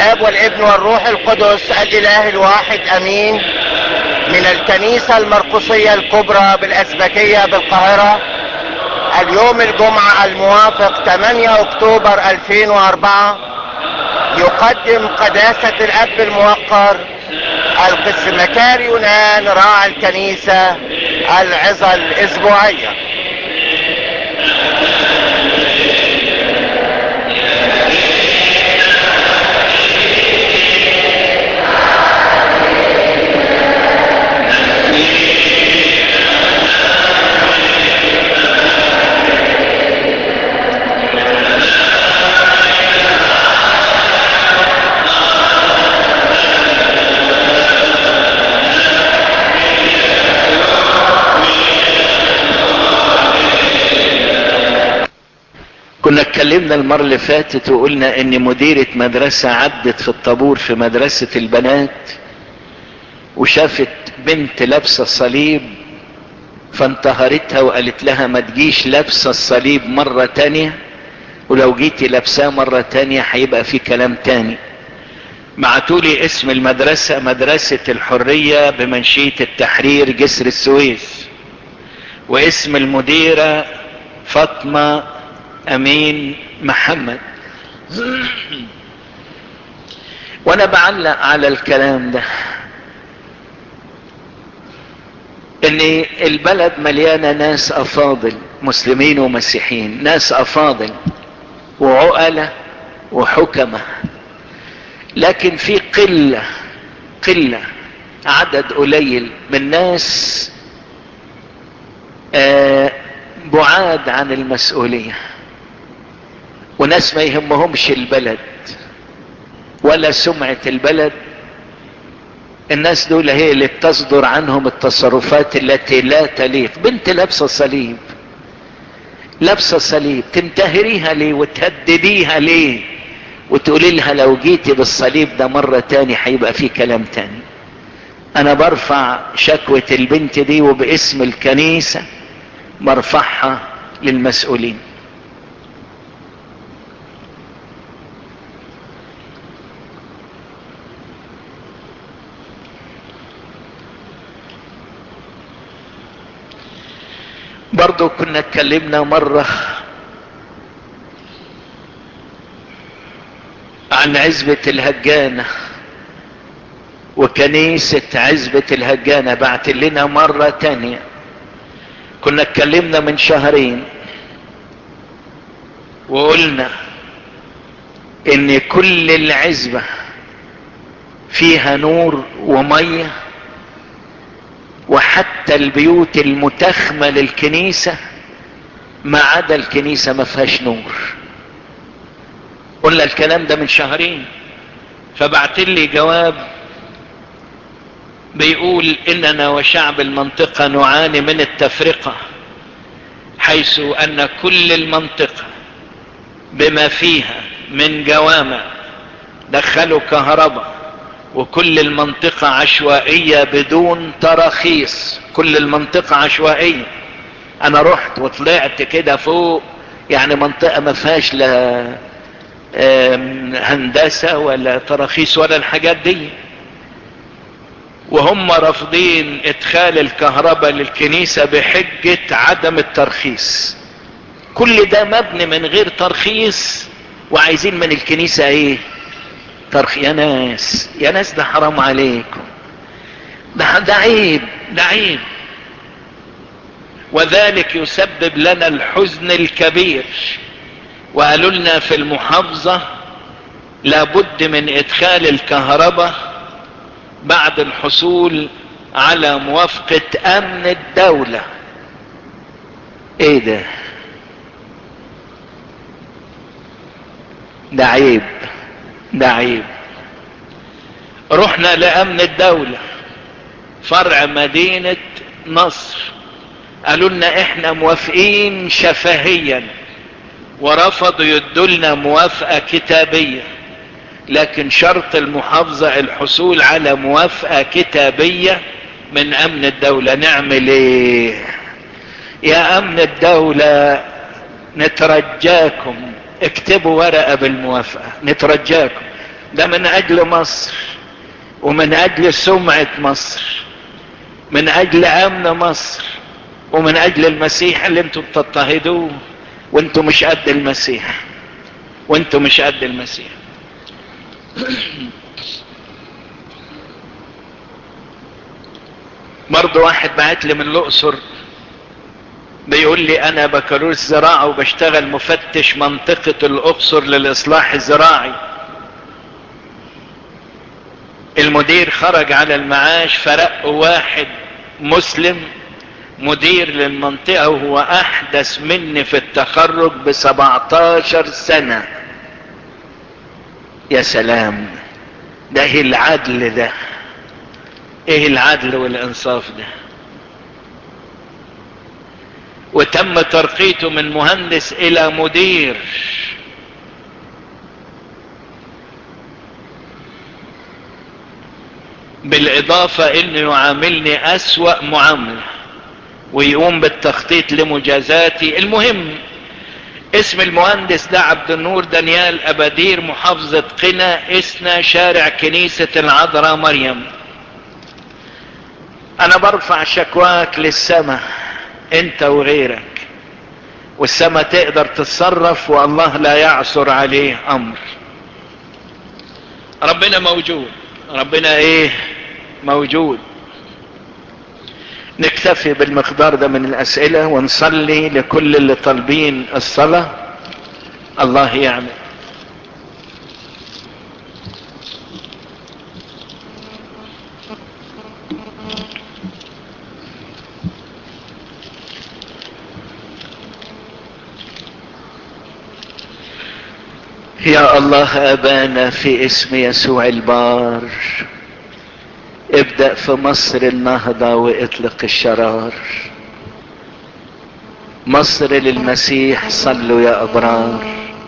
الاب والابن والروح القدس الاله الواحد امين من الكنيسة المرقصية الكبرى بالاسبكية بالقاهرة اليوم الجمعة الموافق 8 اكتوبر 2004 يقدم قداسة الاب الموقر القس مكاري يونان راعي الكنيسة العظة الاسبوعية كنا اتكلمنا المرة اللي فاتت وقلنا ان مديرة مدرسة عدت في الطابور في مدرسة البنات وشافت بنت لابسة صليب فانتهرتها وقالت لها ما تجيش لابسة الصليب مرة تانية ولو جيتي لابساه مرة تانية هيبقى في كلام تاني بعتولي اسم المدرسة مدرسة الحرية بمنشية التحرير جسر السويس واسم المديرة فاطمة امين محمد وانا بعلق على الكلام ده ان البلد مليانة ناس افاضل مسلمين ومسيحيين ناس افاضل وعقلة وحكمة لكن في قلة قلة عدد قليل من ناس آه بعاد عن المسؤوليه وناس ما يهمهمش البلد ولا سمعة البلد الناس دول هي اللي بتصدر عنهم التصرفات التي لا تليق بنت لابسة صليب لابسة صليب تنتهريها ليه وتهدديها ليه وتقولي لها لو جيتي بالصليب ده مرة تاني هيبقى في كلام تاني انا برفع شكوة البنت دي وباسم الكنيسة برفعها للمسؤولين برضو كنا اتكلمنا مرة عن عزبة الهجانة وكنيسة عزبة الهجانة بعت لنا مرة تانية كنا اتكلمنا من شهرين وقلنا ان كل العزبة فيها نور وميه وحتى البيوت المتخمة للكنيسة ما عدا الكنيسة ما فيهاش نور قلنا الكلام ده من شهرين فبعت لي جواب بيقول اننا وشعب المنطقة نعاني من التفرقة حيث ان كل المنطقة بما فيها من جوامع دخلوا كهرباء وكل المنطقة عشوائية بدون تراخيص كل المنطقة عشوائية انا رحت وطلعت كده فوق يعني منطقة ما فيهاش لا هندسة ولا تراخيص ولا الحاجات دي وهم رافضين ادخال الكهرباء للكنيسة بحجة عدم الترخيص كل ده مبني من غير ترخيص وعايزين من الكنيسة ايه ترخ يا ناس يا ناس ده حرام عليكم ده, ده عيب ده عيب وذلك يسبب لنا الحزن الكبير وقالوا لنا في المحافظة لابد من ادخال الكهرباء بعد الحصول على موافقة امن الدولة ايه ده ده عيب ده عيب رحنا لامن الدولة فرع مدينة نصر قالوا لنا احنا موافقين شفهيا ورفضوا يدولنا موافقة كتابية لكن شرط المحافظة الحصول على موافقة كتابية من امن الدولة نعمل ايه يا امن الدولة نترجاكم اكتبوا ورقة بالموافقة نترجاكم ده من اجل مصر ومن اجل سمعة مصر من اجل امن مصر ومن اجل المسيح اللي انتم بتضطهدوه وانتم مش قد المسيح وانتم مش قد المسيح برضه واحد بعت لي من الاقصر بيقول لي انا بكالوريوس زراعة وبشتغل مفتش منطقة الاقصر للاصلاح الزراعي المدير خرج على المعاش فرق واحد مسلم مدير للمنطقة وهو احدث مني في التخرج ب 17 سنة يا سلام ده ايه العدل ده ايه العدل والانصاف ده وتم ترقيته من مهندس الى مدير بالاضافة انه يعاملني اسوأ معاملة ويقوم بالتخطيط لمجازاتي المهم اسم المهندس ده عبد النور دانيال ابادير محافظة قنا اسنا شارع كنيسة العذراء مريم انا برفع شكواك للسماء انت وغيرك والسماء تقدر تتصرف والله لا يعثر عليه امر ربنا موجود ربنا ايه موجود نكتفي بالمقدار ده من الاسئلة ونصلي لكل اللي طالبين الصلاة الله يعمل يا الله ابانا في اسم يسوع البار ابدأ في مصر النهضة واطلق الشرار مصر للمسيح صلوا يا ابرار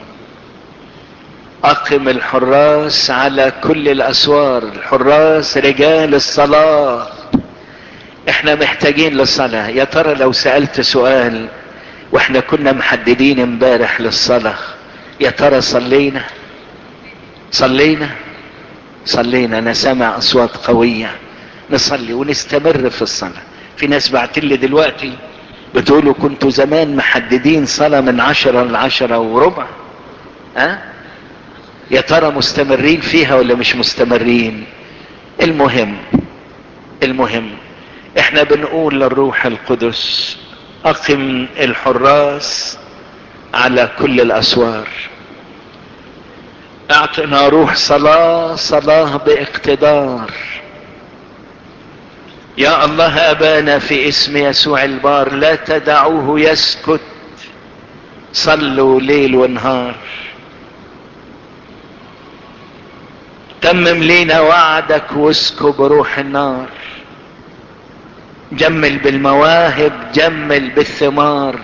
اقم الحراس على كل الاسوار الحراس رجال الصلاة احنا محتاجين للصلاة يا ترى لو سألت سؤال واحنا كنا محددين امبارح للصلاة يا ترى صلينا صلينا صلينا انا سامع اصوات قوية نصلي ونستمر في الصلاة في ناس بعتلي دلوقتي بتقولوا كنتوا زمان محددين صلاة من عشرة لعشرة وربع ها أه؟ يا ترى مستمرين فيها ولا مش مستمرين المهم المهم احنا بنقول للروح القدس اقم الحراس على كل الاسوار اعطنا روح صلاة صلاة باقتدار يا الله ابانا في اسم يسوع البار لا تدعوه يسكت صلوا ليل ونهار تمم لينا وعدك واسكب روح النار جمل بالمواهب جمل بالثمار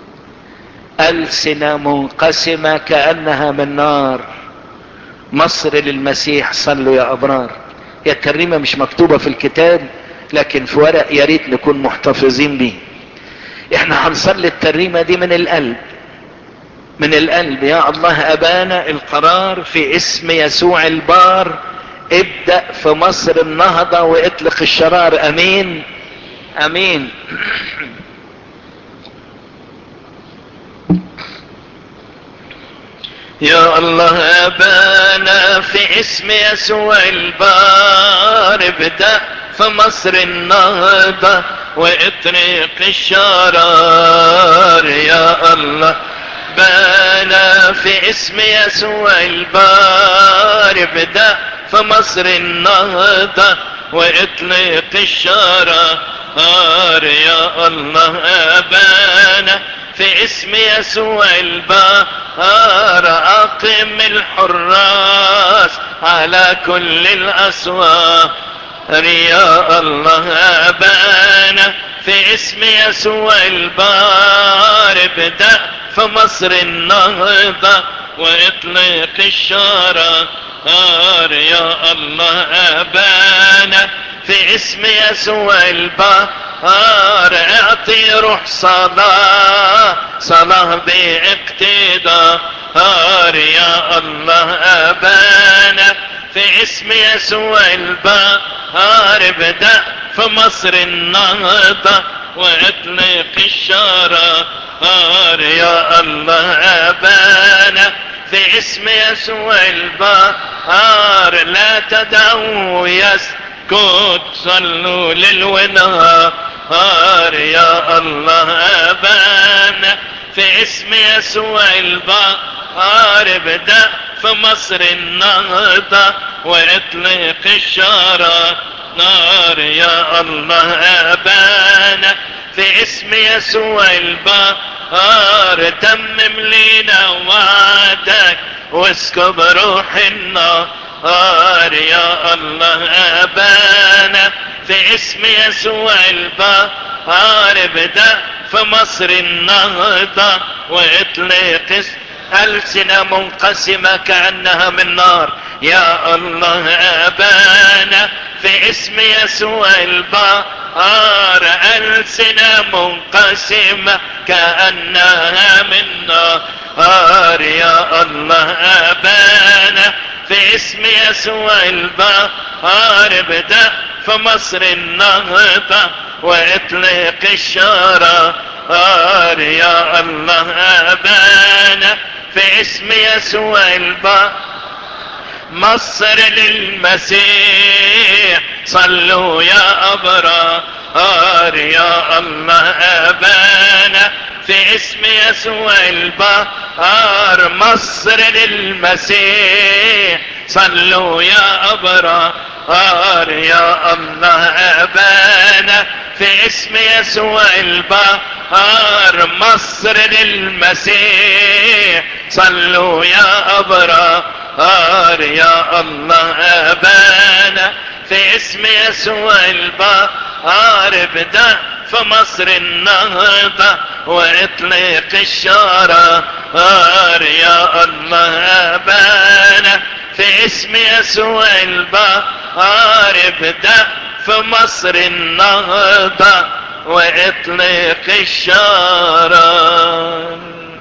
ألسنة منقسمة كأنها من نار مصر للمسيح صلوا يا أبرار يا كريمة مش مكتوبة في الكتاب لكن في ورق يا ريت نكون محتفظين بيه احنا هنصلي التريمة دي من القلب من القلب يا الله أبانا القرار في اسم يسوع البار ابدأ في مصر النهضة واطلق الشرار أمين أمين يا الله ابانا في اسم يسوع البار ابدأ في مصر النهضة واطرق الشرار يا الله بانا في اسم يسوع البار ابدأ في مصر النهضة واطلق الشرار يا الله ابانا في اسم يسوع البار اقم الحراس على كل الاسوار يا الله ابانا في اسم يسوع البار ابدأ في مصر النهضة واطلق الشرار يا الله ابانا في اسم يسوع البار اعطي روح صلاة صلاة باقتدار يا الله أبانا في اسم يسوع البهار ابدأ في مصر النهضة واطلق الشرار يا الله أبانا في اسم يسوع البهار لا تدعوا يسكت صلوا ليل ونهار يا الله أبانا في اسم يسوع البهار ابدأ في مصر النهضة واطلق الشرار نار يا الله أبانا في اسم يسوع البهار تمم لينا وعدك واسكب روح النهار يا الله أبانا في اسم يسوع البهار ابدأ في مصر النهضة واطلق ألسنة منقسمة كأنها من نار يا الله أبانا في اسم يسوع البهار ألسنة منقسمة كأنها من نار يا الله أبانا في اسم يسوع البهار ابدأ في مصر النهضة واطلق الشرار يا الله أبانا في اسم يسوع البهار مصر للمسيح صلوا يا أبرار يا الله أبانا في اسم يسوع البهار مصر للمسيح صلوا يا أبرار يا الله أبانا في اسم يسوع البهار مصر للمسيح صلوا يا أبرار يا الله أبانا في اسم يسوع البهار ابدأ في مصر النهضة واطلق الشرار يا الله أبانا في اسم يسوع البهار ابدأ في مصر النهضة واطلق الشرار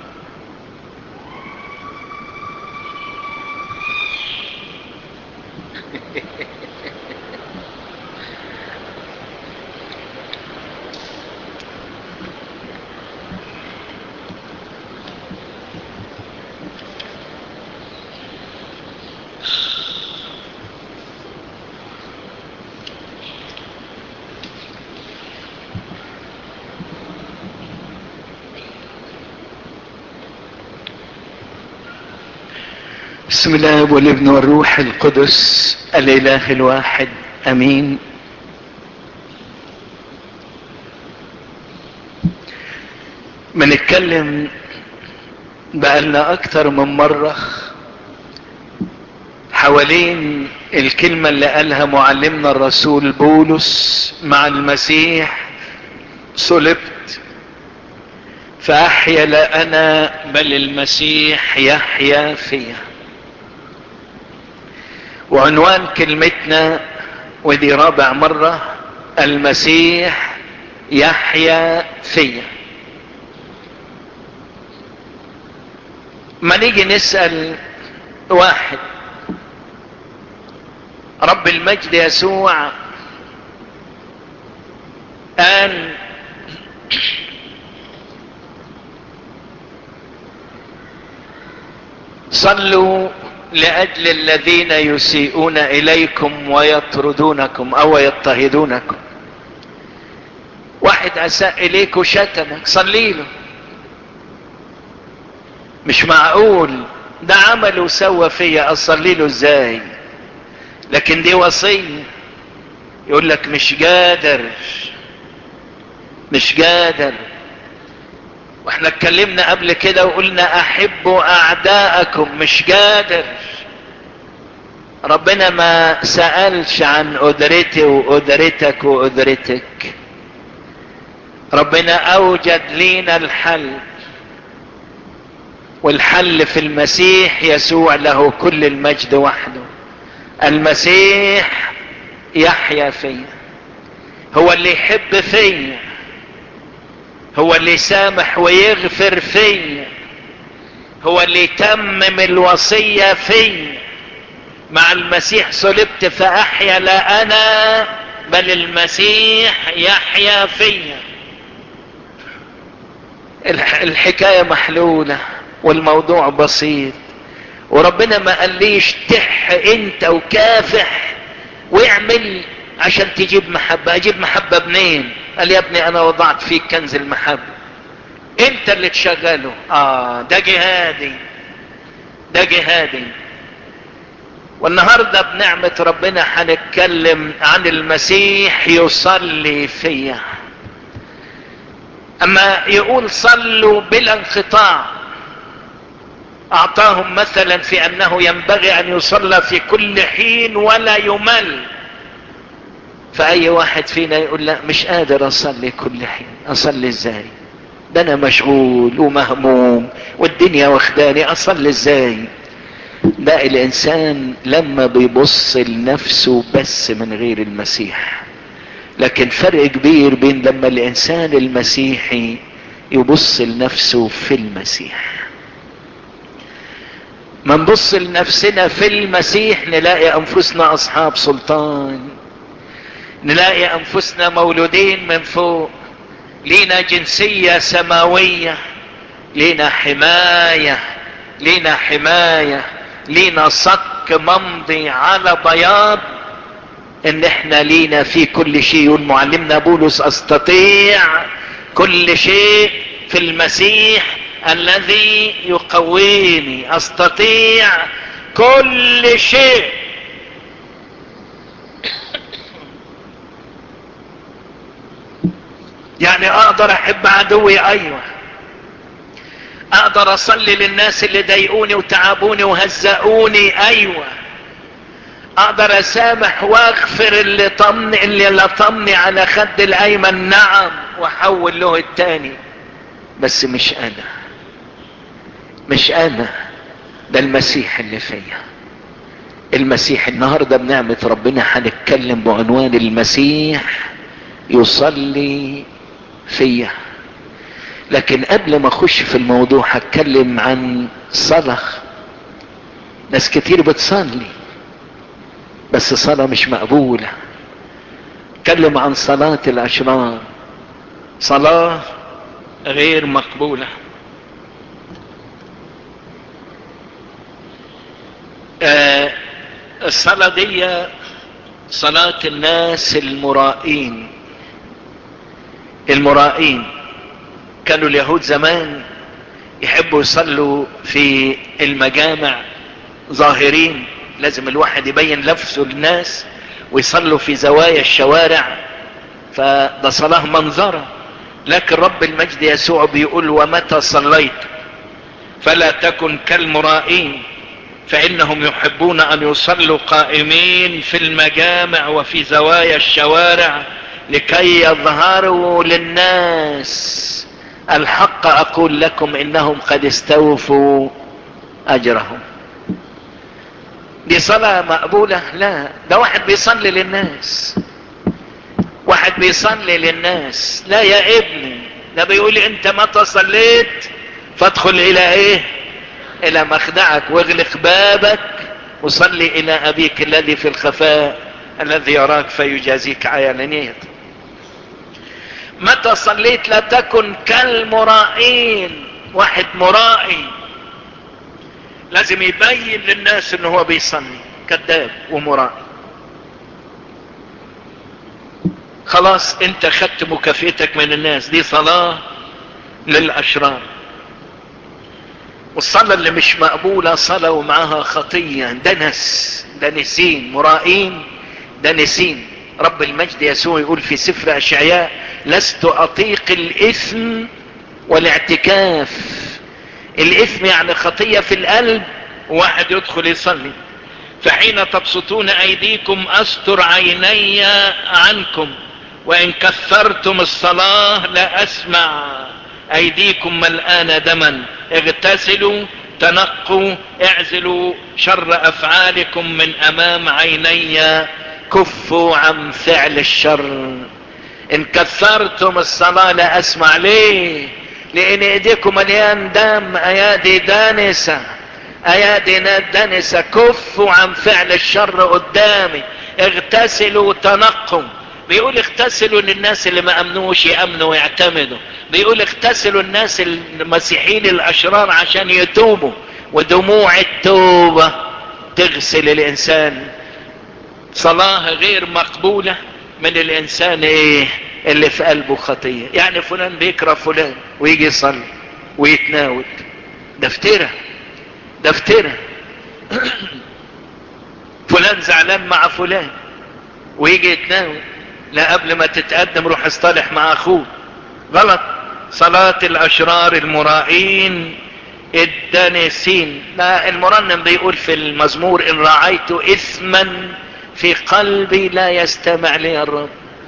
بسم الله والابن والروح القدس الاله الواحد امين بنتكلم بقالنا اكتر من مرة حوالين الكلمة اللي قالها معلمنا الرسول بولس مع المسيح صلبت فاحيا لا انا بل المسيح يحيا فيا وعنوان كلمتنا ودي رابع مرة المسيح يحيا فيا ما نيجي نسأل واحد رب المجد يسوع قال صلوا لأجل الذين يسيئون إليكم ويطردونكم أو يضطهدونكم واحد أساء إليك وشتمك صلي له مش معقول ده عمل وسوى فيا أصلي له إزاي لكن دي وصية يقول لك مش قادر مش قادر واحنا اتكلمنا قبل كده وقلنا احبوا اعداءكم مش قادر ربنا ما سألش عن قدرتي وقدرتك وقدرتك ربنا اوجد لينا الحل والحل في المسيح يسوع له كل المجد وحده المسيح يحيا فيا هو اللي يحب فيا هو اللي يسامح ويغفر فيا هو اللي يتمم الوصية في مع المسيح صلبت فأحيا لا أنا بل المسيح يحيا فيا الحكاية محلولة والموضوع بسيط وربنا ما قاليش تح انت وكافح واعمل عشان تجيب محبة اجيب محبة منين قال يا ابني انا وضعت فيك كنز المحبة انت اللي تشغله اه ده جهادي ده جهادي والنهاردة بنعمة ربنا هنتكلم عن المسيح يصلي فيا اما يقول صلوا بلا انقطاع اعطاهم مثلا في انه ينبغي ان يصلى في كل حين ولا يمل فاي واحد فينا يقول لا مش قادر اصلي كل حين اصلي ازاي ده انا مشغول ومهموم والدنيا واخداني اصلي ازاي ده الانسان لما بيبص لنفسه بس من غير المسيح لكن فرق كبير بين لما الانسان المسيحي يبص لنفسه في المسيح ما نبص لنفسنا في المسيح نلاقي انفسنا اصحاب سلطان نلاقي انفسنا مولودين من فوق لينا جنسية سماوية لينا حماية لينا حماية لينا صك ممضي على بياض ان احنا لينا في كل شيء يقول معلمنا بولس استطيع كل شيء في المسيح الذي يقويني استطيع كل شيء يعني اقدر احب عدوي ايوه اقدر اصلي للناس اللي ضايقوني وتعبوني وهزقوني ايوه اقدر اسامح واغفر اللي طمني اللي لطمني على خد الايمن نعم واحول له التاني بس مش انا مش انا ده المسيح اللي فيا المسيح النهارده بنعمة ربنا هنتكلم بعنوان المسيح يصلي فيا لكن قبل ما اخش في الموضوع هتكلم عن صلاة ناس كتير بتصلي بس صلاة مش مقبولة اتكلم عن صلاة الاشرار صلاة غير مقبولة آه الصلاة دي صلاة الناس المرائين المرائين كانوا اليهود زمان يحبوا يصلوا في المجامع ظاهرين لازم الواحد يبين نفسه للناس ويصلوا في زوايا الشوارع فده صلاة منظرة لكن رب المجد يسوع بيقول ومتى صليت فلا تكن كالمرائين فانهم يحبون ان يصلوا قائمين في المجامع وفي زوايا الشوارع لكي يظهروا للناس الحق اقول لكم انهم قد استوفوا اجرهم دي صلاة مقبولة لا ده واحد بيصلي للناس واحد بيصلي للناس لا يا ابني ده بيقول انت متى صليت فادخل الى ايه الى مخدعك واغلق بابك وصلي الى ابيك الذي في الخفاء الذي يراك فيجازيك عيانية متى صليت لا تكن كالمرائين واحد مرائي لازم يبين للناس انه هو بيصلي كذاب ومرائي خلاص انت خدت مكافئتك من الناس دي صلاة للاشرار والصلاة اللي مش مقبولة صلاة ومعها خطية دنس دنسين مرائين دنسين رب المجد يسوع يقول في سفر اشعياء لست اطيق الاثم والاعتكاف الاثم يعني خطية في القلب واحد يدخل يصلي فحين تبسطون ايديكم استر عيني عنكم وان كثرتم الصلاة لا اسمع ايديكم ملآن دما اغتسلوا تنقوا اعزلوا شر افعالكم من امام عيني كفوا عن فعل الشر ان كثرتم الصلاة لا اسمع ليه لان ايديكم مليان دم ايادي دانسة ايادي دانسة كفوا عن فعل الشر قدامي اغتسلوا وتنقوا بيقول اغتسلوا للناس اللي ما امنوش يامنوا ويعتمدوا بيقول اغتسلوا الناس المسيحيين الاشرار عشان يتوبوا ودموع التوبة تغسل الانسان صلاة غير مقبولة من الانسان ايه اللي في قلبه خطية يعني فلان بيكره فلان ويجي يصلي ويتناول ده افترى ده افترى فلان زعلان مع فلان ويجي يتناول لا قبل ما تتقدم روح اصطلح مع اخوه غلط صلاة الاشرار المرائين الدانسين لا المرنم بيقول في المزمور ان رعيت اثما في قلبي لا يستمع لي الرب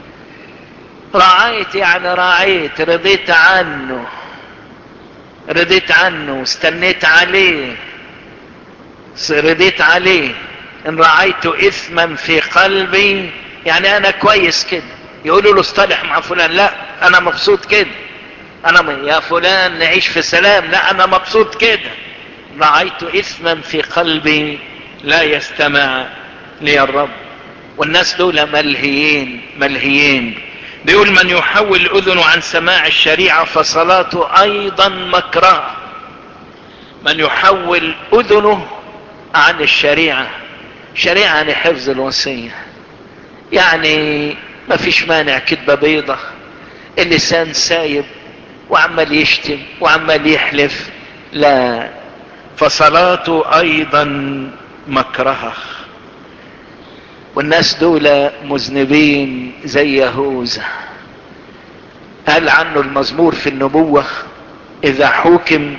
رعيت يعني رعيت رضيت عنه رضيت عنه استنيت عليه رضيت عليه ان رعيت اثما في قلبي يعني انا كويس كده يقولوا له اصطلح مع فلان لا انا مبسوط كده انا يا فلان نعيش في سلام لا انا مبسوط كده رعيت اثما في قلبي لا يستمع لي الرب والناس دول ملهيين ملهيين بيقول من يحول اذنه عن سماع الشريعة فصلاته ايضا مكره من يحول اذنه عن الشريعة شريعة يعني حفظ الوصية يعني ما فيش مانع كدبة بيضة اللسان سايب وعمال يشتم وعمال يحلف لا فصلاته ايضا مكرهه والناس دول مذنبين زي يهوذا قال عنه المزمور في النبوة اذا حوكم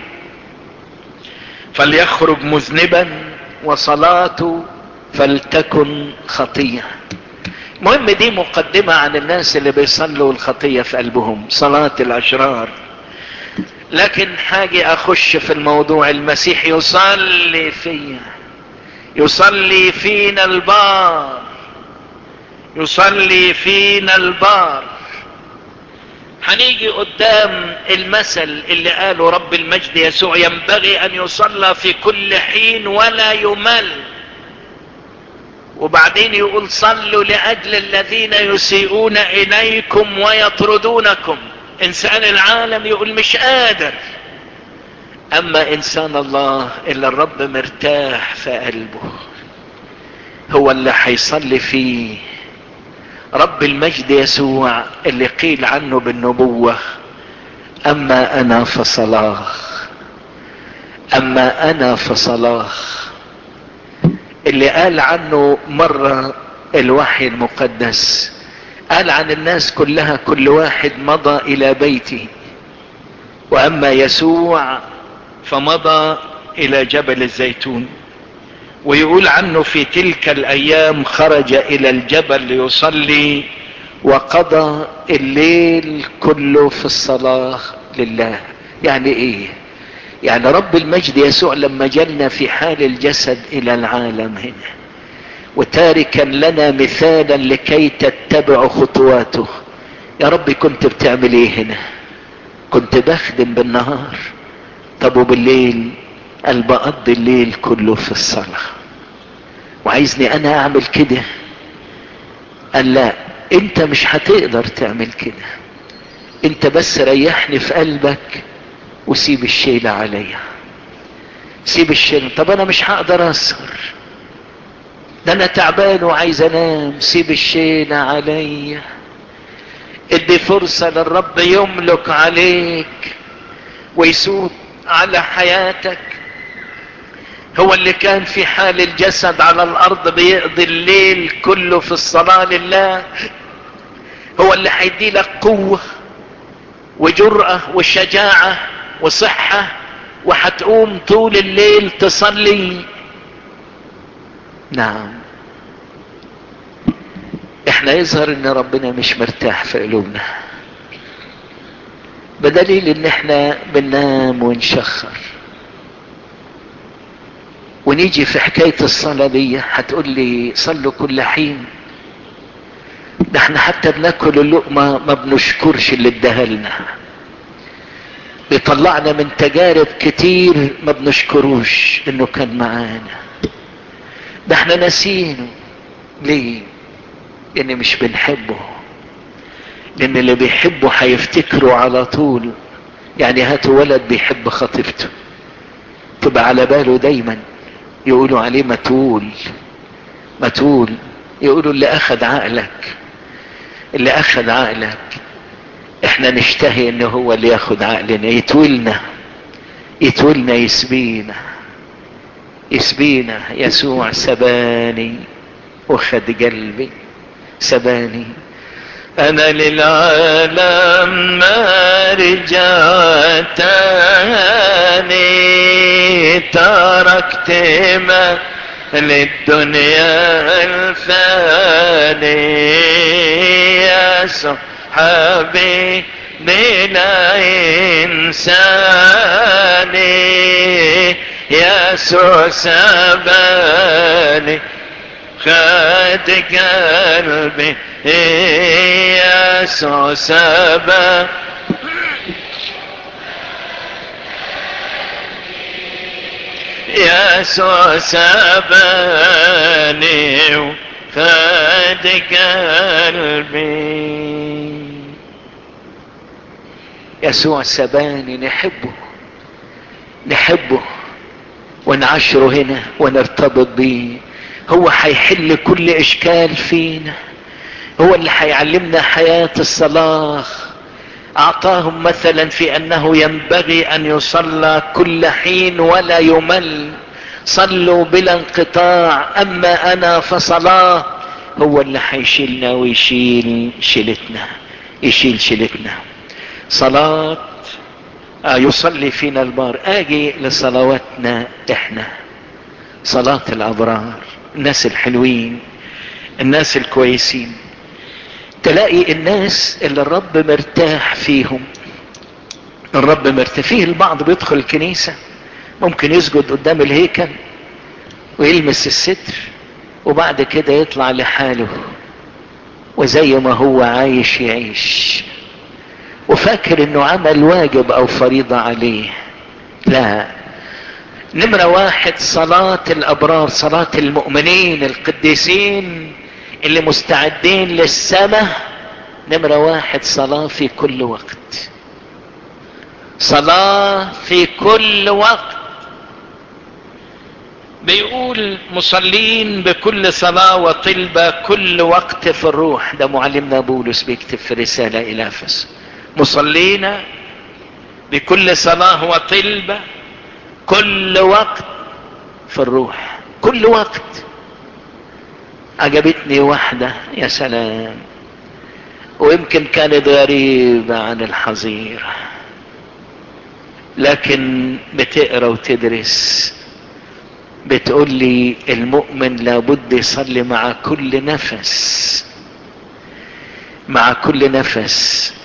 فليخرج مذنبا وصلاته فلتكن خطية المهم دي مقدمة عن الناس اللي بيصلوا الخطية في قلبهم صلاة الاشرار لكن حاجة اخش في الموضوع المسيح يصلي فيا يصلي فينا البار يصلي فينا البار هنيجي قدام المثل اللي قاله رب المجد يسوع ينبغي ان يصلى في كل حين ولا يمل وبعدين يقول صلوا لاجل الذين يسيئون اليكم ويطردونكم انسان العالم يقول مش قادر اما انسان الله اللي الرب مرتاح في قلبه هو اللي هيصلي فيه رب المجد يسوع اللي قيل عنه بالنبوة اما انا فصلاه اما انا فصلاه اللي قال عنه مرة الوحي المقدس قال عن الناس كلها كل واحد مضى الى بيته واما يسوع فمضى الى جبل الزيتون ويقول عنه في تلك الايام خرج الى الجبل ليصلي وقضى الليل كله في الصلاة لله يعني ايه يعني رب المجد يسوع لما جلنا في حال الجسد الى العالم هنا وتاركا لنا مثالا لكي تتبعوا خطواته يا رب كنت بتعمل ايه هنا كنت بخدم بالنهار طب وبالليل قال بقضي الليل كله في الصلاة وعايزني انا اعمل كده قال لا انت مش هتقدر تعمل كده انت بس ريحني في قلبك وسيب الشيلة عليا سيب الشيلة طب انا مش هقدر اسهر ده انا تعبان وعايز انام سيب الشيلة عليا ادي فرصة للرب يملك عليك ويسود على حياتك هو اللي كان في حال الجسد على الارض بيقضي الليل كله في الصلاة لله هو اللي هيدي لك قوة وجرأة وشجاعة وصحة وهتقوم طول الليل تصلي نعم احنا يظهر ان ربنا مش مرتاح في قلوبنا بدليل ان احنا بننام ونشخر ونيجي في حكاية الصلاة دي هتقول لي صلوا كل حين ده احنا حتى بناكل اللقمة ما بنشكرش اللي اداها لنا بيطلعنا من تجارب كتير ما بنشكروش انه كان معانا ده احنا ناسينه ليه لان مش بنحبه لان اللي بيحبه هيفتكره على طول يعني هاتوا ولد بيحب خطيبته تبقى على باله دايما يقولوا عليه متول متول يقولوا اللي اخذ عقلك اللي اخذ عقلك احنا نشتهي ان هو اللي ياخد عقلنا يتولنا يتولنا يسبينا يسبينا يسوع سباني وخد قلبي سباني انا للعالم ما رجعت تاني تركت ما للدنيا الفاني يا صحابي بلا إنساني يسوع سباني خد قلبي يسوع سباني يسوع سباني وخد قلبي يسوع سباني نحبه نحبه ونعشره هنا ونرتبط بيه هو هيحل كل اشكال فينا هو اللي هيعلمنا حياة الصلاة اعطاهم مثلا في انه ينبغي ان يصلى كل حين ولا يمل صلوا بلا انقطاع اما انا فصلاه هو اللي هيشيلنا ويشيل شيلتنا يشيل شيلتنا صلاة آه يصلي فينا البار اجي لصلواتنا احنا صلاة الابرار الناس الحلوين الناس الكويسين تلاقي الناس اللي الرب مرتاح فيهم الرب مرتاح فيه البعض بيدخل الكنيسة ممكن يسجد قدام الهيكل ويلمس الستر وبعد كده يطلع لحاله وزي ما هو عايش يعيش وفاكر انه عمل واجب او فريضة عليه لا نمرة واحد صلاة الابرار صلاة المؤمنين القديسين اللي مستعدين للسماء نمرة واحد صلاة في كل وقت صلاة في كل وقت بيقول مصلين بكل صلاة وطلبة كل وقت في الروح ده معلمنا بولس بيكتب في رسالة إلى أفس مصلين بكل صلاة وطلبة كل وقت في الروح كل وقت عجبتني واحدة يا سلام ويمكن كانت غريبة عن الحظيرة لكن بتقرا وتدرس بتقول لي المؤمن لابد يصلي مع كل نفس مع كل نفس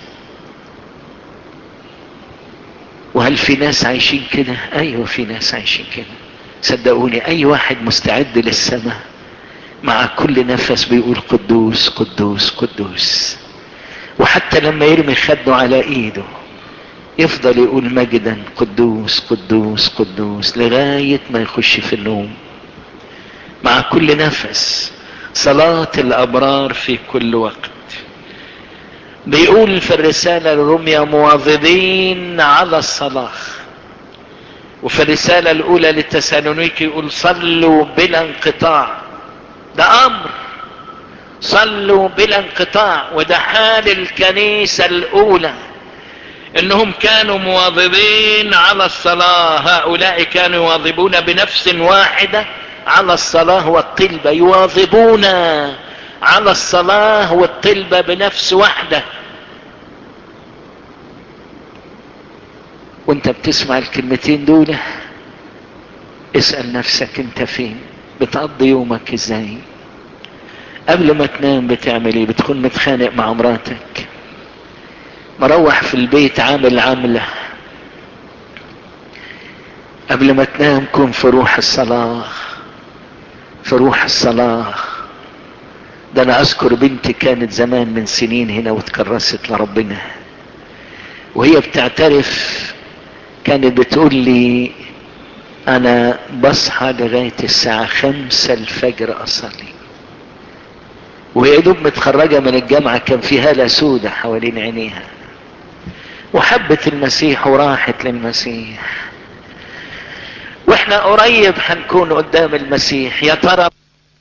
وهل في ناس عايشين كده ايوه في ناس عايشين كده صدقوني اي واحد مستعد للسماء مع كل نفس بيقول قدوس قدوس قدوس وحتى لما يرمي خده على ايده يفضل يقول مجدا قدوس قدوس قدوس لغاية ما يخش في النوم مع كل نفس صلاة الابرار في كل وقت بيقول في الرسالة لروميا مواظبين على الصلاة وفي الرسالة الاولى للتسالونيكي يقول صلوا بلا انقطاع ده امر صلوا بلا انقطاع وده حال الكنيسة الاولى انهم كانوا مواظبين على الصلاة هؤلاء كانوا يواظبون بنفس واحدة على الصلاة والطلبة يواظبون على الصلاة والطلبة بنفس واحدة وانت بتسمع الكلمتين دول اسأل نفسك انت فين بتقضي يومك ازاي قبل ما تنام بتعمل ايه بتكون متخانق مع مراتك مروح في البيت عامل عاملة قبل ما تنام كن في روح الصلاة في روح الصلاة ده انا اذكر بنتي كانت زمان من سنين هنا وتكرست لربنا وهي بتعترف كانت بتقول لي انا بصحى لغاية الساعة خمسة الفجر اصلي وهي دوب متخرجة من الجامعة كان في هالة سودة حوالين عينيها وحبت المسيح وراحت للمسيح واحنا قريب هنكون قدام المسيح يا ترى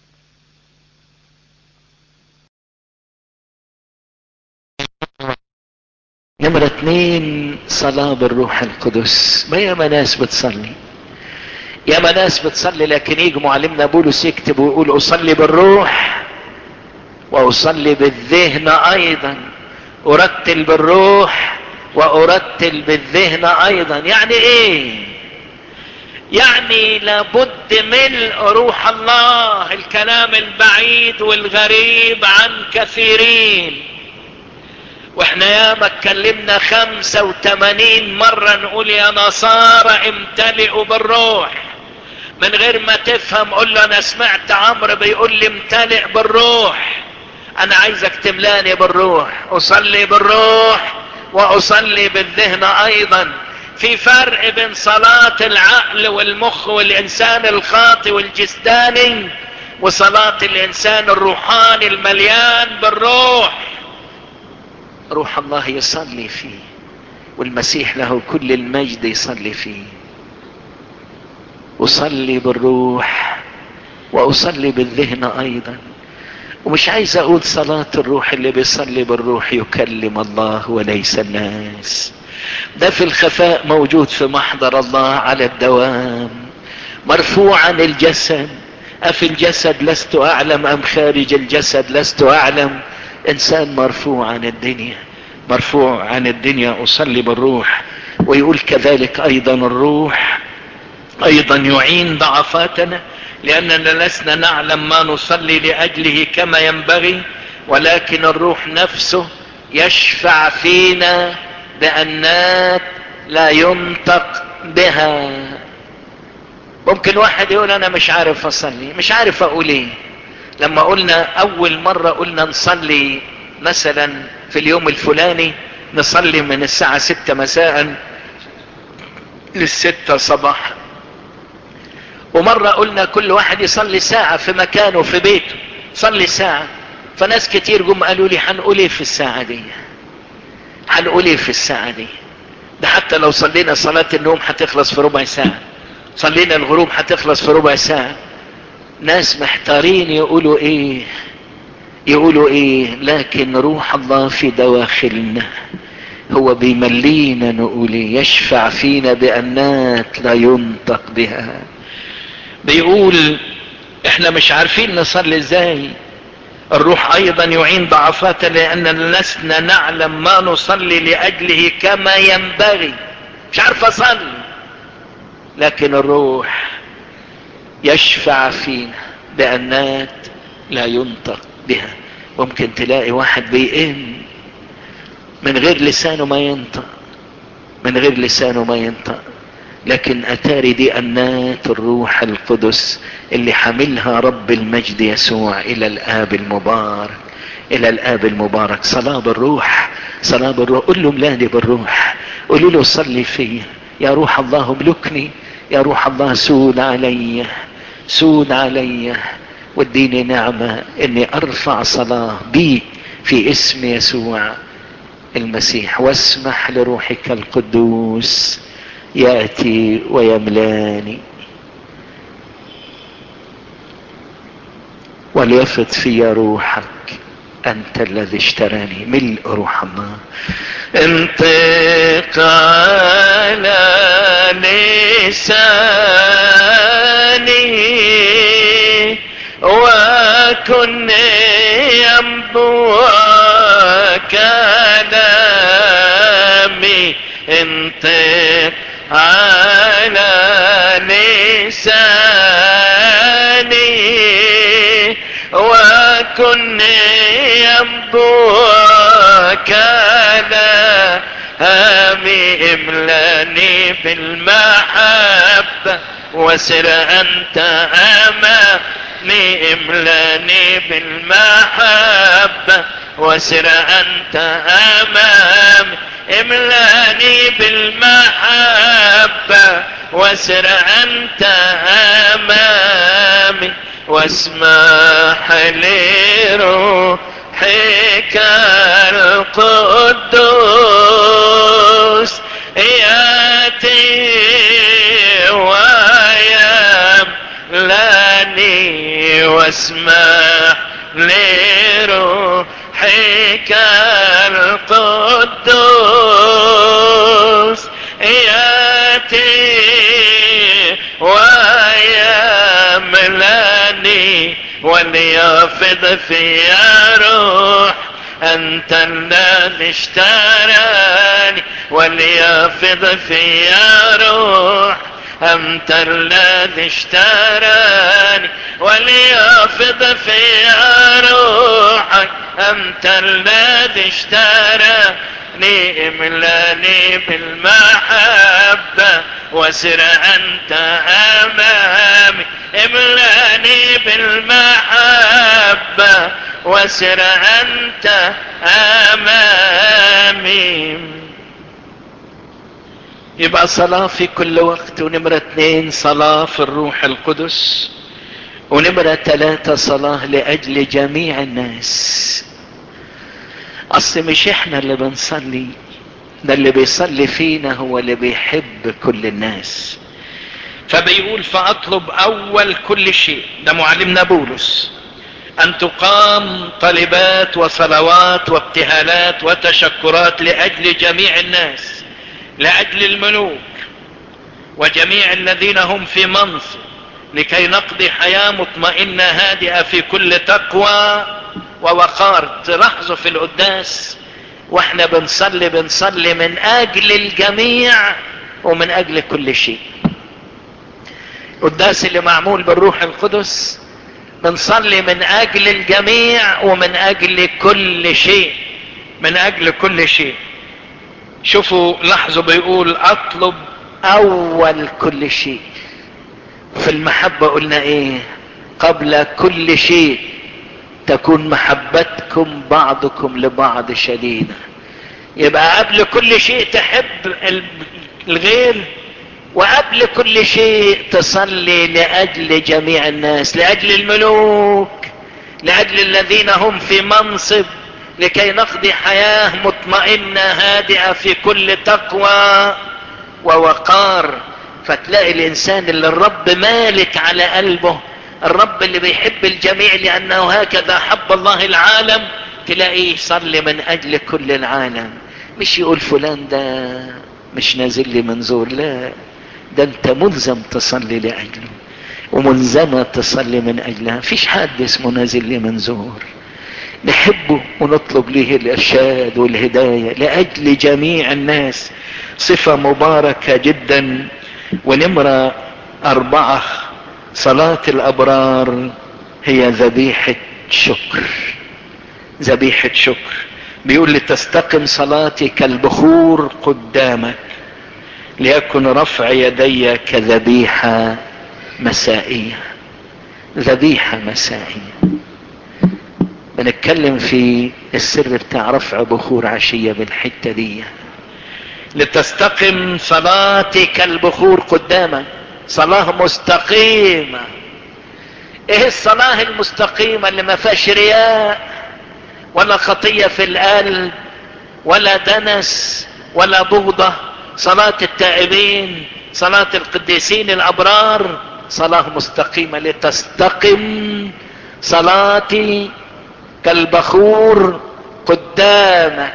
نمرة اتنين صلاة بالروح القدس ما ياما ناس بتصلي ياما ناس بتصلي لكن يجي معلمنا بولس يكتب ويقول اصلي بالروح واصلي بالذهن ايضا ارتل بالروح وارتل بالذهن ايضا يعني ايه يعني لابد ملء روح الله الكلام البعيد والغريب عن كثيرين واحنا ياما اتكلمنا خمسة وتمانين مرة نقول يا نصارى امتلئوا بالروح من غير ما تفهم قول له انا سمعت عمرو بيقول لي امتلئ بالروح انا عايزك تملاني بالروح اصلي بالروح واصلي بالذهن ايضا في فرق بين صلاة العقل والمخ والانسان الخاطي والجسداني وصلاة الانسان الروحاني المليان بالروح روح الله يصلي فيه والمسيح له كل المجد يصلي فيه اصلي بالروح واصلي بالذهن ايضا ومش عايز اقول صلاة الروح اللي بيصلي بالروح يكلم الله وليس الناس ده في الخفاء موجود في محضر الله على الدوام مرفوع عن الجسد افي الجسد لست اعلم ام خارج الجسد لست اعلم انسان مرفوع عن الدنيا مرفوع عن الدنيا اصلي بالروح ويقول كذلك ايضا الروح ايضا يعين ضعفاتنا لاننا لسنا نعلم ما نصلي لاجله كما ينبغي ولكن الروح نفسه يشفع فينا بانات لا ينطق بها ممكن واحد يقول انا مش عارف اصلي مش عارف اقول ايه لما قلنا اول مرة قلنا نصلي مثلا في اليوم الفلاني نصلي من الساعة ستة مساء للستة صباحا ومرة قلنا كل واحد يصلي ساعة في مكانه في بيته صلي ساعة فناس كتير جم قالوا لي هنقول ايه في الساعة دي هنقول ايه في الساعة دي ده حتى لو صلينا صلاة النوم هتخلص في ربع ساعة صلينا الغروب هتخلص في ربع ساعة ناس محتارين يقولوا ايه يقولوا ايه لكن روح الله في دواخلنا هو بيملينا نقول إيه؟ يشفع فينا بأنات لا ينطق بها بيقول احنا مش عارفين نصلي ازاي الروح ايضا يعين ضعفاتنا لاننا لسنا نعلم ما نصلي لاجله كما ينبغي مش عارف اصلي لكن الروح يشفع فينا بأنات لا ينطق بها ممكن تلاقي واحد بيئن من غير لسانه ما ينطق من غير لسانه ما ينطق لكن اتاري دي انات الروح القدس اللي حملها رب المجد يسوع الى الاب المبارك الى الاب المبارك صلاة بالروح صلاة بالروح قل له ملاني بالروح قولوا له صلي فيا يا روح الله املكني يا روح الله سود علي سود علي واديني نعمة اني ارفع صلاة بي في اسم يسوع المسيح واسمح لروحك القدوس يأتي ويملاني وليفت في روحك انت الذي اشتراني ملء روح الله انطق على لساني وكن ينبوع كلامي انطق على لساني وكن ينبوع كلامي املاني بالمحبة وسر انت امامي املاني بالمحبة وسر انت امامي املاني بالمحبة واسر انت امامي واسمح لروحك القدوس ياتي ويملاني واسمح لروحك القدوس ياتي ويملاني وليفض في روح انت الذي اشتراني وليفض في روح انت الذي اشتراني وليفض في روحك انت الذي اشتراني املاني بالمحبة وسر انت امامي املاني بالمحبة وسر انت امامي يبقى صلاة في كل وقت ونمرة اتنين صلاة في الروح القدس ونمرة ثلاثة صلاة لأجل جميع الناس أصل مش احنا اللي بنصلي ده اللي بيصلي فينا هو اللي بيحب كل الناس فبيقول فأطلب أول كل شيء ده معلمنا بولس أن تقام طلبات وصلوات وابتهالات وتشكرات لأجل جميع الناس لأجل الملوك وجميع الذين هم في منصب لكي نقضي حياة مطمئنة هادئة في كل تقوى ووقار تلاحظوا في القداس واحنا بنصلي بنصلي من اجل الجميع ومن اجل كل شيء القداس اللي معمول بالروح القدس بنصلي من اجل الجميع ومن اجل كل شيء من اجل كل شيء شوفوا لاحظوا بيقول اطلب اول كل شيء في المحبة قلنا ايه قبل كل شيء تكون محبتكم بعضكم لبعض شديدة يبقى قبل كل شيء تحب الغير وقبل كل شيء تصلي لأجل جميع الناس لأجل الملوك لأجل الذين هم في منصب لكي نقضي حياة مطمئنة هادئة في كل تقوى ووقار فتلاقي الإنسان اللي الرب مالك على قلبه الرب اللي بيحب الجميع لأنه هكذا حب الله العالم تلاقيه يصلي من أجل كل العالم مش يقول فلان ده مش نازل لي منظور لا ده انت ملزم تصلي لأجله وملزمة تصلي من أجلها فيش حد اسمه نازل لي منظور نحبه ونطلب له الإرشاد والهداية لأجل جميع الناس صفة مباركة جدا ونمرة أربعة صلاة الأبرار هي ذبيحة شكر ذبيحة شكر بيقول لتستقم صلاتي كالبخور قدامك ليكن رفع يدي كذبيحة مسائية ذبيحة مسائية بنتكلم في السر بتاع رفع بخور عشية بالحتة دي لتستقم صلاتي كالبخور قدامك صلاة مستقيمة ايه الصلاة المستقيمة اللي ما فيهاش رياء ولا خطية في القلب ولا دنس ولا بغضة صلاة التائبين صلاة القديسين الابرار صلاة مستقيمة لتستقم صلاتي كالبخور قدامك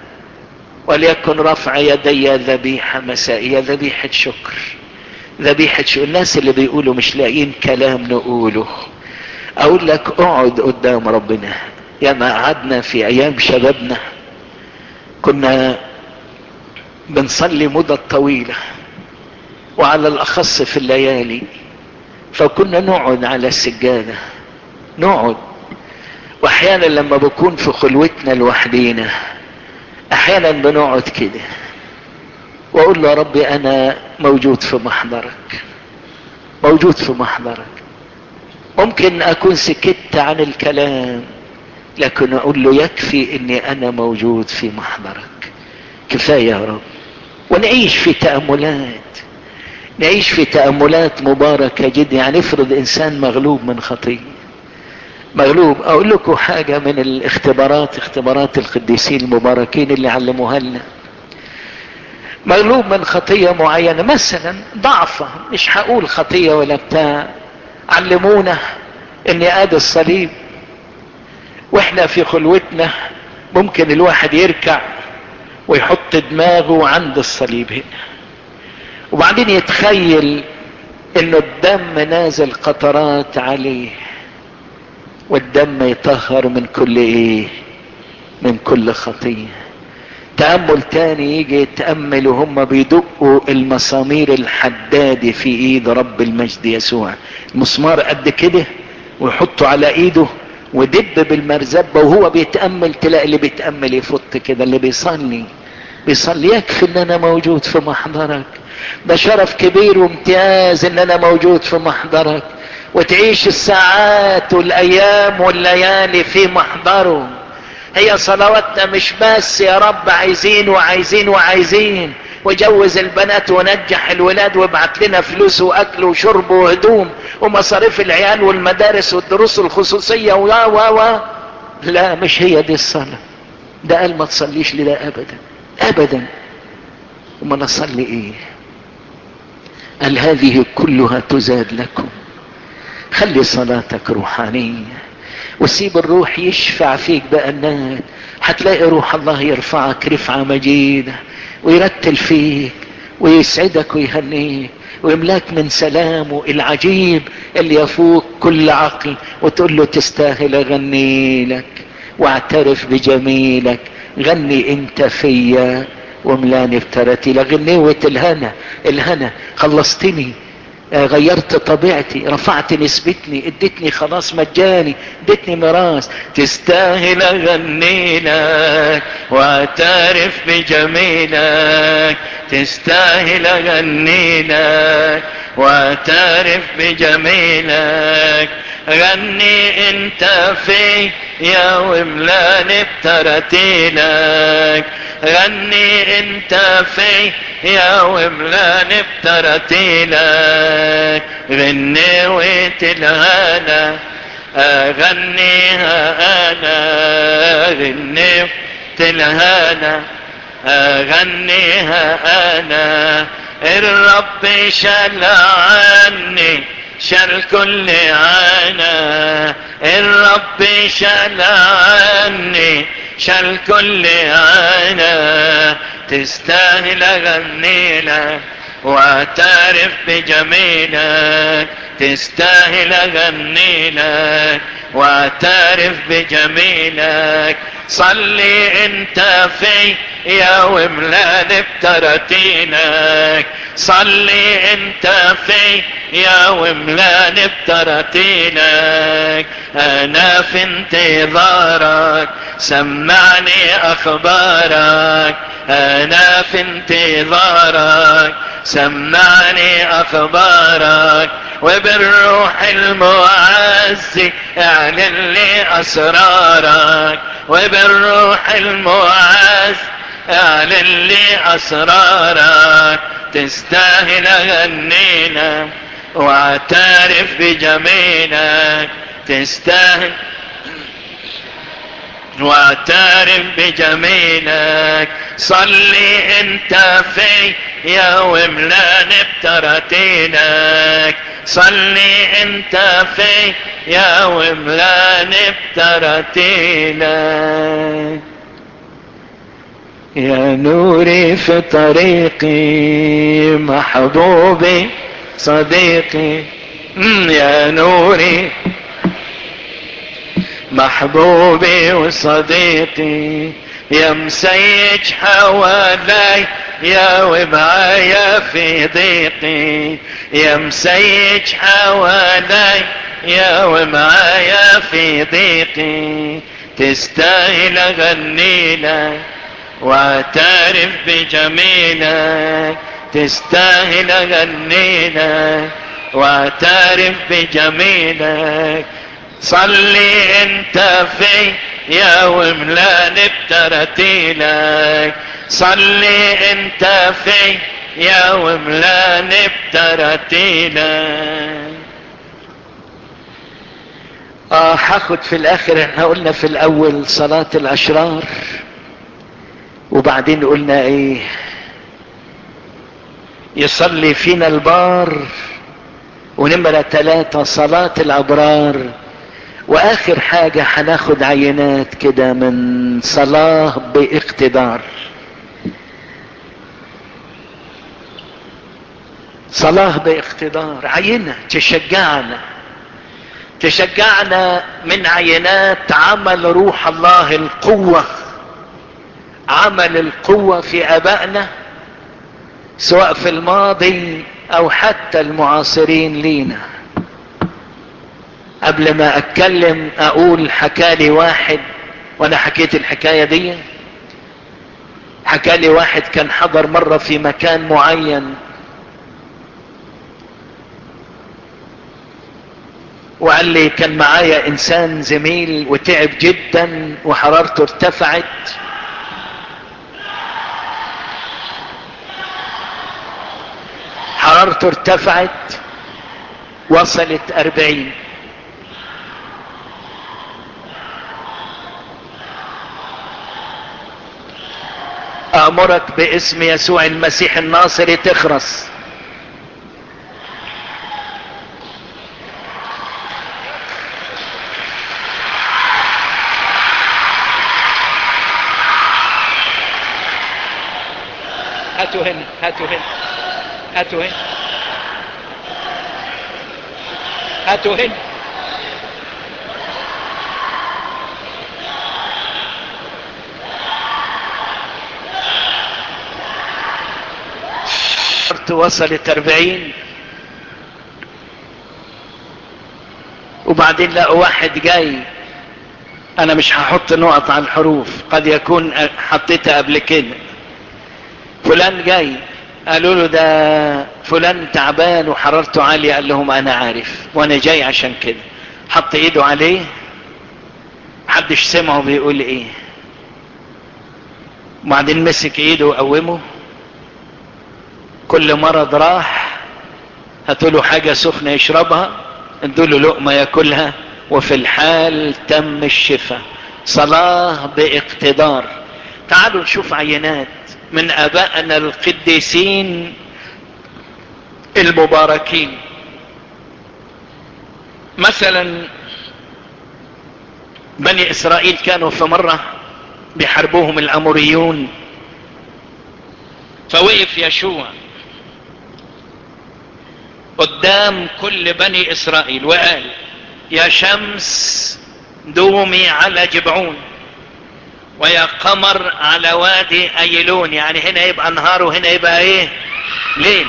وليكن رفع يدي ذبيحة مسائية ذبيحة شكر ذبيحة شكر الناس اللي بيقولوا مش لاقيين كلام نقوله اقول لك اقعد قدام ربنا يا ما قعدنا في ايام شبابنا كنا بنصلي مدة طويلة وعلى الاخص في الليالي فكنا نقعد على السجادة نقعد واحيانا لما بكون في خلوتنا لوحدينا احيانا بنقعد كده واقول له يا ربي انا موجود في محضرك موجود في محضرك ممكن اكون سكت عن الكلام لكن اقول له يكفي اني انا موجود في محضرك كفاية يا رب ونعيش في تأملات نعيش في تأملات مباركة جدا يعني افرض انسان مغلوب من خطية مغلوب اقول لكم حاجة من الاختبارات اختبارات القديسين المباركين اللي علموها لنا مغلوب من خطية معينة مثلا ضعفة مش هقول خطية ولا بتاع علمونا ان ادي الصليب واحنا في خلوتنا ممكن الواحد يركع ويحط دماغه عند الصليب هنا وبعدين يتخيل انه الدم نازل قطرات عليه والدم يطهر من كل ايه من كل خطيه تأمل تاني يجي يتأمل وهم بيدقوا المسامير الحدادة في ايد رب المجد يسوع مسمار قد كده ويحطه على ايده ودب بالمرزبة وهو بيتأمل تلاقي اللي بيتأمل يفط كده اللي بيصلي بيصلي يكفي ان انا موجود في محضرك ده شرف كبير وامتياز ان انا موجود في محضرك وتعيش الساعات والايام والليالي في محضره هي صلواتنا مش بس يا رب عايزين وعايزين وعايزين وجوز البنات ونجح الولاد وابعت لنا فلوس واكل وشرب وهدوم ومصاريف العيال والمدارس والدروس الخصوصية و و و لا مش هي دي الصلاة ده قال ما تصليش لده ابدا ابدا وما نصلي ايه قال هذه كلها تزاد لكم خلي صلاتك روحانية وسيب الروح يشفع فيك بقى الناس هتلاقي روح الله يرفعك رفعة مجيدة ويرتل فيك ويسعدك ويهنيك ويملاك من سلامه العجيب اللي يفوق كل عقل وتقول له تستاهل اغني لك واعترف بجميلك غني انت فيا وملاني بترتيلك غنيوة الهنا الهنا خلصتني غيرت طبيعتي رفعت نسبتني اديتني خلاص مجاني اديتني ميراث تستاهل اغني لك واعترف بجميلك تستاهل اغني لك واعترف بجميلك غني انت في يا وملاني بترتيلك غني انت في يا وملاني بترتيلك غنيوة الهنا اغنيها انا غنيوة الهنا اغنيها انا الرب شال عني شال كل عنا الرب شال عني شال كل عنا تستاهل اغني لك واعترف بجميلك تستاهل اغني لك واعترف بجميلك صلي انت في يا وملان بترتينك صلي انت في يا وملان بترتينك انا في انتظارك سمعني اخبارك انا في انتظارك سمعني اخبارك وبالروح المعز اعلن لي اسرارك وبالروح المعز اعلن لي اسرارك تستاهل اغنينا واعترف بجميلك تستاهل واعترف بجميلك صلي انت في يا وملان بترتينك صلي انت في يا وملان بترتينك يا نوري في طريقي محبوبي صديقي يا نوري محبوبي وصديقي يا مسيج حوالي يا ومعايا في ضيقي يا مسيج حوالي يا ومعايا في ضيقي تستاهل اغني لك واعترف بجميلك تستاهل اغني لك واعترف بجميلك صلي انت في يا وملان بترتيلك صلي انت في يا وملان بترتينا اه هاخد في الاخر احنا قلنا في الاول صلاة الاشرار وبعدين قلنا ايه يصلي فينا البار ونمرة ثلاثة صلاة الابرار واخر حاجة هناخد عينات كده من صلاة باقتدار صلاة باقتدار عينة تشجعنا تشجعنا من عينات عمل روح الله القوة عمل القوة في ابائنا سواء في الماضي او حتى المعاصرين لينا قبل ما اتكلم اقول حكالي واحد وانا حكيت الحكاية دي حكالي واحد كان حضر مرة في مكان معين وقال لي كان معايا انسان زميل وتعب جدا وحرارته ارتفعت حرارته ارتفعت وصلت اربعين امرك باسم يسوع المسيح الناصري تخرس هاتوا هنا هاتوا هنا هاتوا هنا هاتوا هنا وصلت اربعين وبعدين لقوا واحد جاي انا مش هحط نقط على الحروف قد يكون حطيتها قبل كده فلان جاي قالوا له ده فلان تعبان وحرارته عالية قال لهم انا عارف وانا جاي عشان كده حط ايده عليه محدش سمعه بيقول ايه وبعدين مسك ايده وقومه كل مرض راح هاتوا له حاجة سخنة يشربها ادوا له لقمة ياكلها وفي الحال تم الشفاء صلاة باقتدار تعالوا نشوف عينات من ابائنا القديسين المباركين مثلا بني اسرائيل كانوا في مرة بيحاربوهم الاموريون فوقف يشوع قدام كل بني اسرائيل وقال يا شمس دومي على جبعون ويا قمر على وادي ايلون يعني هنا يبقى نهار وهنا يبقى ايه ليل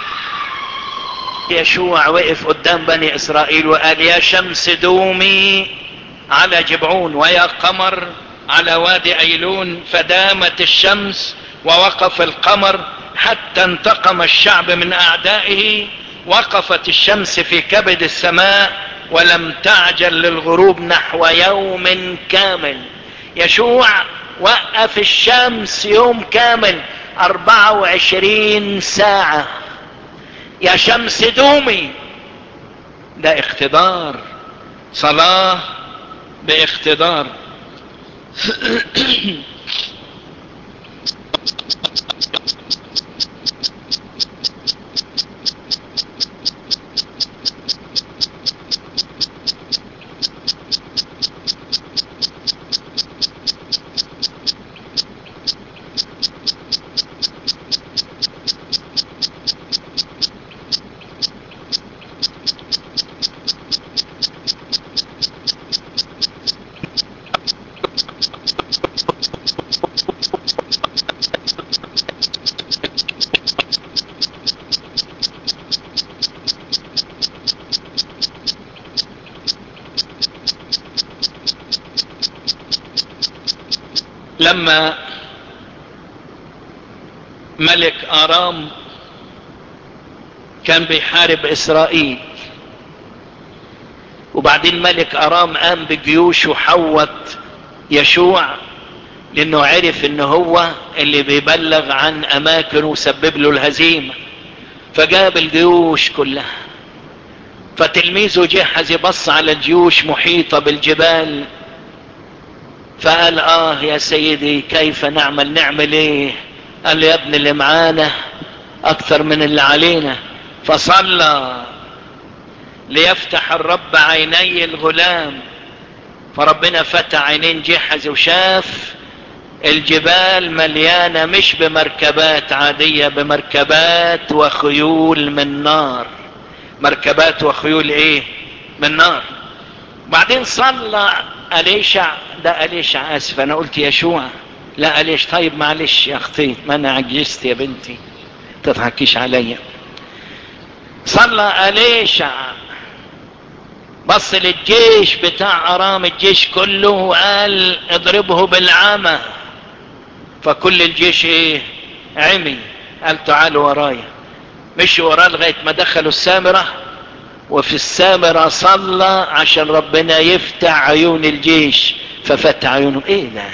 يشوع وقف قدام بني اسرائيل وقال يا شمس دومي على جبعون ويا قمر على وادي ايلون فدامت الشمس ووقف القمر حتى انتقم الشعب من اعدائه وقفت الشمس في كبد السماء ولم تعجل للغروب نحو يوم كامل يشوع وقف الشمس يوم كامل اربعة وعشرين ساعة يا شمس دومي ده اقتدار صلاة باقتدار لما ملك ارام كان بيحارب اسرائيل وبعدين ملك ارام قام بجيوش وحوط يشوع لانه عرف ان هو اللي بيبلغ عن اماكن وسبب له الهزيمة فجاب الجيوش كلها فتلميذه جهز يبص على الجيوش محيطة بالجبال فقال اه يا سيدي كيف نعمل نعمل ايه قال له يا ابن اللي معانا اكثر من اللي علينا فصلى ليفتح الرب عيني الغلام فربنا فتح عينين جحز وشاف الجبال مليانة مش بمركبات عادية بمركبات وخيول من نار مركبات وخيول ايه من نار بعدين صلى أليشع ده أليشع اسف انا قلت يشوع لا أليش طيب معلش يا اختي ما انا عجزت يا بنتي تضحكيش عليا صلى أليشع بص للجيش بتاع ارام الجيش كله وقال اضربه بالعمى فكل الجيش ايه عمي قال تعالوا ورايا مشوا وراه لغايه ما دخلوا السامره وفي السامره صلى عشان ربنا يفتح عيون الجيش ففتح عيونهم ايه ده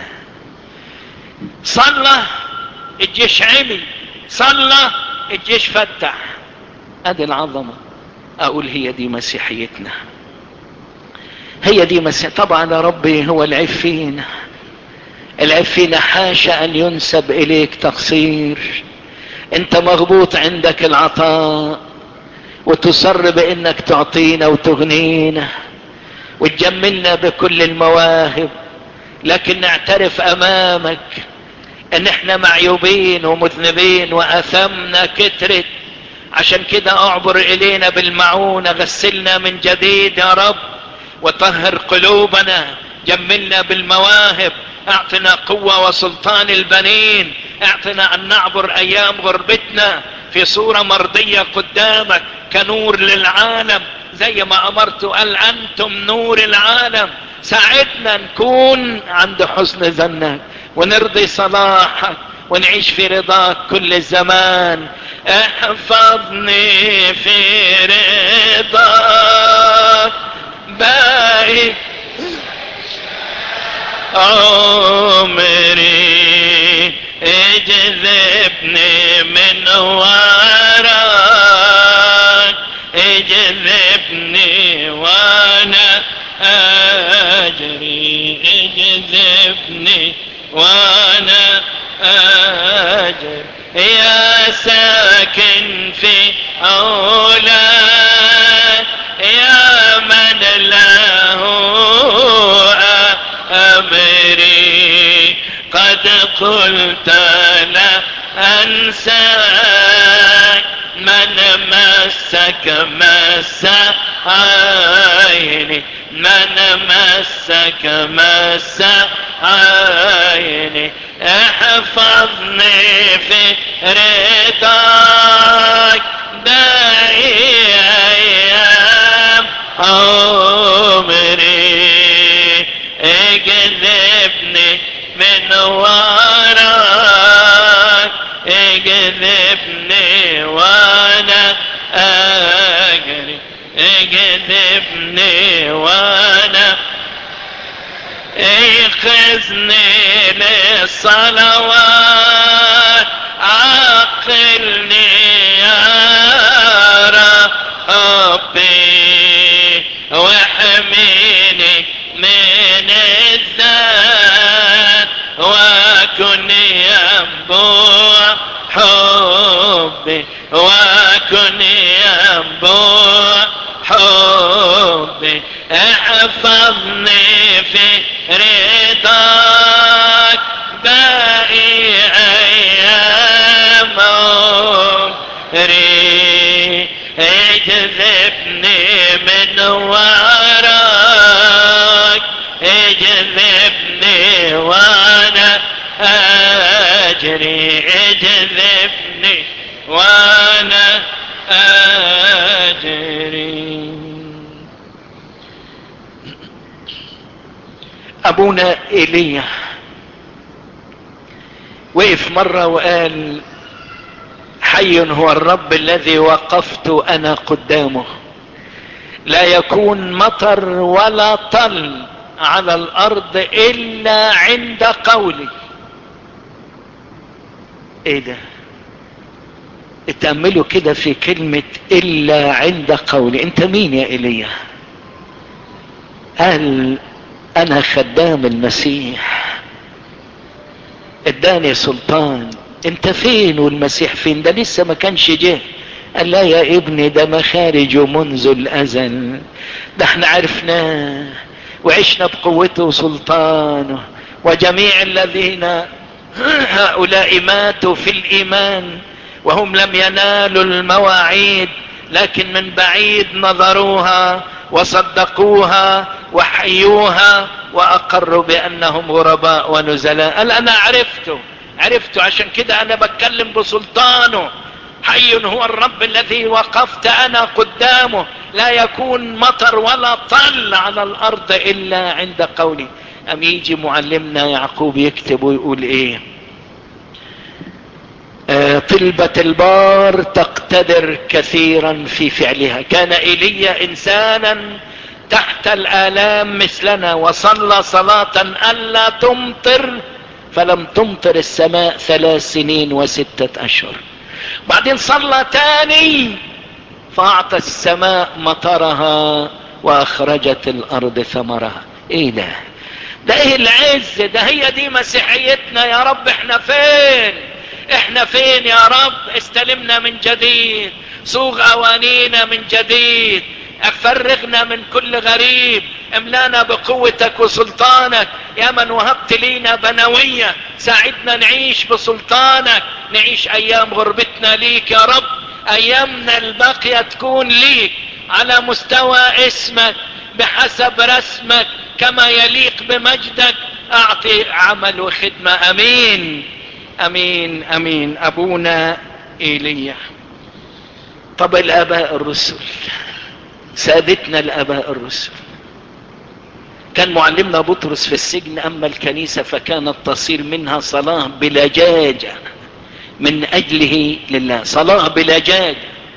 صلى الجيش عمي صلى الجيش فتح ادي العظمه اقول هي دي مسيحيتنا هي دي مسيح طبعا يا ربي هو العيب فينا العيب فينا حاشا ان ينسب اليك تقصير انت مغبوط عندك العطاء وتصر بانك تعطينا وتغنينا وتجملنا بكل المواهب لكن نعترف امامك ان احنا معيوبين ومذنبين واثمنا كترت عشان كده اعبر الينا بالمعونة غسلنا من جديد يا رب وطهر قلوبنا جملنا بالمواهب اعطنا قوة وسلطان البنين اعطنا ان نعبر ايام غربتنا في صورة مرضية قدامك كنور للعالم زي ما امرت قال انتم نور العالم ساعدنا نكون عند حسن ظنك ونرضي صلاحك ونعيش في رضاك كل الزمان احفظني في رضاك باقي عمري اجذبني من وراك اجذبني وانا اجري اجذبني وانا اجري يا ساكن في أولاد يا من له أمري قد قلت لا أنساك من مسك مس عيني من مسك مس عيني احفظني في رضاك باقي ايام عمري اجذبني من وراك اجذبني وانا اجري اجذبني وانا ايقظني للصلوات عقلني يا ربي واحميني من الذات وكن ينبوع حبي وكن ينبوع حبي احفظني في رضاك باقي ايام عمري اجذبني من وراك اجذبني وانا اجري اجذبني وانا اجري ابونا ايليا وقف مرة وقال حي هو الرب الذي وقفت انا قدامه لا يكون مطر ولا طل على الارض الا عند قولي ايه ده اتأملوا كده في كلمة الا عند قولي انت مين يا ايليا قال انا خدام المسيح اداني سلطان انت فين والمسيح فين ده لسه ما كانش جه قال لا يا ابني ده مخارجه منذ الازل ده احنا عرفناه وعشنا بقوته وسلطانه وجميع الذين هؤلاء ماتوا في الايمان وهم لم ينالوا المواعيد لكن من بعيد نظروها وصدقوها وحيوها واقروا بانهم غرباء ونزلاء قال انا عرفته عرفته عشان كده انا بتكلم بسلطانه حي هو الرب الذي وقفت انا قدامه لا يكون مطر ولا طل على الارض الا عند قولي ام يجي معلمنا يعقوب يكتب ويقول ايه آه طلبة البار تقتدر كثيرا في فعلها كان ايليا انسانا تحت الالام مثلنا وصلى صلاة الا تمطر فلم تمطر السماء ثلاث سنين وستة اشهر بعدين صلى تاني فاعطى السماء مطرها واخرجت الارض ثمرها ايه ده ده ايه العز ده هي دي مسيحيتنا يا رب احنا فين احنا فين يا رب استلمنا من جديد صوغ اوانينا من جديد افرغنا من كل غريب املانا بقوتك وسلطانك يا من وهبت لينا بنوية ساعدنا نعيش بسلطانك نعيش ايام غربتنا ليك يا رب ايامنا الباقية تكون ليك على مستوى اسمك بحسب رسمك كما يليق بمجدك اعطي عمل وخدمة امين امين امين ابونا ايليا طب الاباء الرسل سادتنا الاباء الرسل كان معلمنا بطرس في السجن اما الكنيسة فكانت تصير منها صلاة بلجاجة من اجله لله صلاة بلجاجة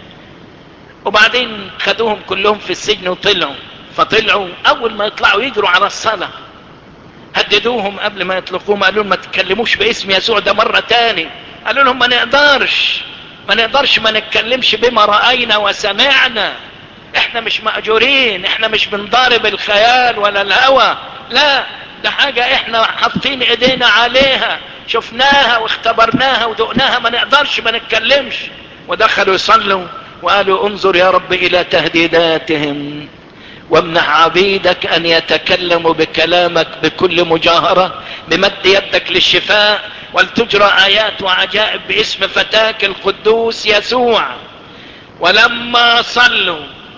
وبعدين خدوهم كلهم في السجن وطلعوا فطلعوا اول ما يطلعوا يجروا على الصلاة هددوهم قبل ما يطلقوهم قالوا لهم ما تتكلموش باسم يسوع ده مرة تاني قالوا لهم ما نقدرش ما نقدرش ما نتكلمش بما رأينا وسمعنا احنا مش مأجورين احنا مش بنضارب الخيال ولا الهوى لا ده حاجة احنا حاطين ايدينا عليها شفناها واختبرناها ودقناها ما نقدرش ما نتكلمش ودخلوا يصلوا وقالوا انظر يا رب الى تهديداتهم وامنع عبيدك ان يتكلموا بكلامك بكل مجاهرة بمد يدك للشفاء ولتجرى ايات وعجائب باسم فتاك القدوس يسوع ولما صلوا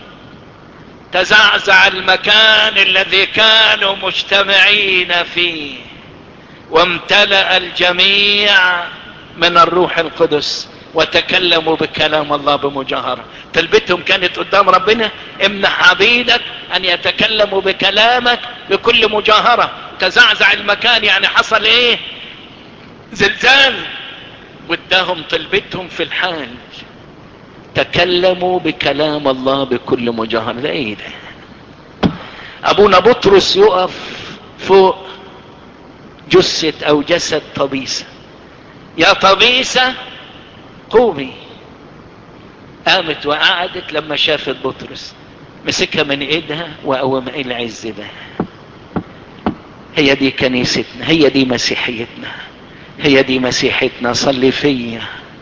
تزعزع المكان الذي كانوا مجتمعين فيه وامتلأ الجميع من الروح القدس وتكلموا بكلام الله بمجاهرة تلبتهم كانت قدام ربنا امنح عبيدك ان يتكلموا بكلامك بكل مجاهرة تزعزع المكان يعني حصل ايه زلزال وداهم طلبتهم في الحال تكلموا بكلام الله بكل مجاهرة ده ايه ده ابونا بطرس يقف فوق جثة او جسد طبيسة يا طبيسة قومي قامت وقعدت لما شافت بطرس مسكها من ايدها وقوم ايه العز ده هي دي كنيستنا هي دي مسيحيتنا هي دي مسيحتنا صلي فيا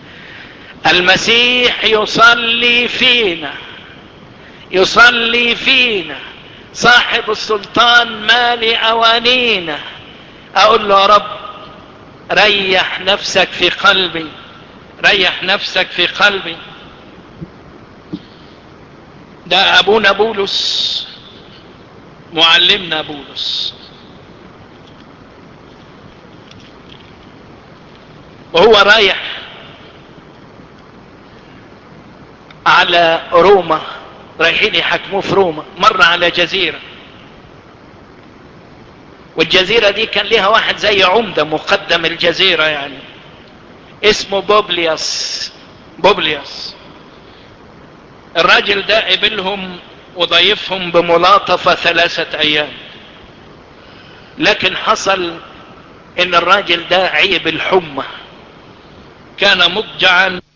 المسيح يصلي فينا يصلي فينا صاحب السلطان مالي اوانينا اقول له يا رب ريح نفسك في قلبي ريح نفسك في قلبي ده ابونا بولس معلمنا بولس وهو رايح على روما رايحين يحكموه في روما مر على جزيرة والجزيرة دي كان ليها واحد زي عمدة مقدم الجزيرة يعني اسمه بوبلياس بوبلياس الراجل ده قبلهم وضيفهم بملاطفة ثلاثة ايام لكن حصل ان الراجل ده عيب الحمى كان مضجعا